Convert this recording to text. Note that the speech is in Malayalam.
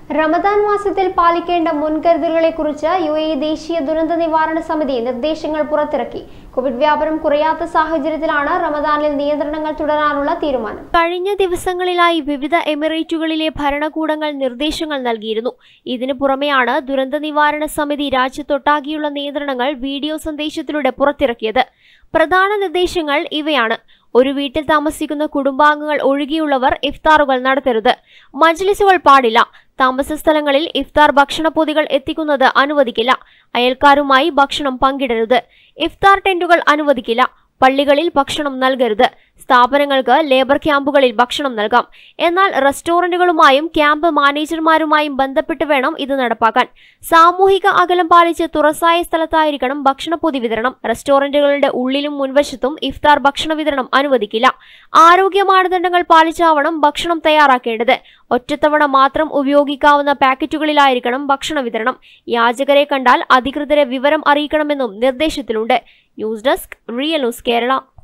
റമദാൻ മാസത്തിൽ പാലിക്കേണ്ട മുൻകരുതലുകളെക്കുറിച്ച് യു എ ദേശീയ ദുരന്ത നിവാരണ സമിതി നിർദ്ദേശങ്ങൾ പുറത്തിറക്കി കോവിഡ് വ്യാപനം കുറയാത്ത സാഹചര്യത്തിലാണ് റമദാനിൽ നിയന്ത്രണങ്ങൾ തുടരാനുള്ള തീരുമാനം കഴിഞ്ഞ ദിവസങ്ങളിലായി വിവിധ എമിറേറ്റുകളിലെ ഭരണകൂടങ്ങൾ നിർദ്ദേശങ്ങൾ നൽകിയിരുന്നു ഇതിനു പുറമെയാണ് ദുരന്ത നിവാരണ സമിതി രാജ്യത്തൊട്ടാകെയുള്ള നിയന്ത്രണങ്ങൾ വീഡിയോ സന്ദേശത്തിലൂടെ പുറത്തിറക്കിയത് പ്രധാന നിർദ്ദേശങ്ങൾ ഇവയാണ് ഒരു വീട്ടിൽ താമസിക്കുന്ന കുടുംബാംഗങ്ങൾ ഒഴികെയുള്ളവർ ഇഫ്താറുകൾ നടത്തരുത് മജ്ലിസുകൾ പാടില്ല താമസ സ്ഥലങ്ങളിൽ ഇഫ്താർ ഭക്ഷണപ്പൊതികൾ എത്തിക്കുന്നത് അനുവദിക്കില്ല അയൽക്കാരുമായി ഭക്ഷണം പങ്കിടരുത് ഇഫ്താർ ടെന്റുകൾ അനുവദിക്കില്ല പള്ളികളിൽ ഭക്ഷണം നൽകരുത് സ്ഥാപനങ്ങൾക്ക് ലേബർ ക്യാമ്പുകളിൽ ഭക്ഷണം നൽകാം എന്നാൽ റെസ്റ്റോറന്റുകളുമായും ക്യാമ്പ് മാനേജർമാരുമായും ബന്ധപ്പെട്ട് വേണം ഇത് നടപ്പാക്കാൻ സാമൂഹിക അകലം പാലിച്ച് തുറസായ സ്ഥലത്തായിരിക്കണം ഭക്ഷണപ്പൊതി വിതരണം റെസ്റ്റോറന്റുകളുടെ ഉള്ളിലും മുൻവശത്തും ഇഫ്താർ ഭക്ഷണ വിതരണം അനുവദിക്കില്ല ആരോഗ്യ മാനദണ്ഡങ്ങൾ പാലിച്ചാവണം ഭക്ഷണം തയ്യാറാക്കേണ്ടത് ഒറ്റത്തവണ മാത്രം ഉപയോഗിക്കാവുന്ന പാക്കറ്റുകളിലായിരിക്കണം ഭക്ഷണ വിതരണം യാചകരെ കണ്ടാൽ അധികൃതരെ വിവരം അറിയിക്കണമെന്നും നിർദ്ദേശത്തിലുണ്ട് news desk real news Kerala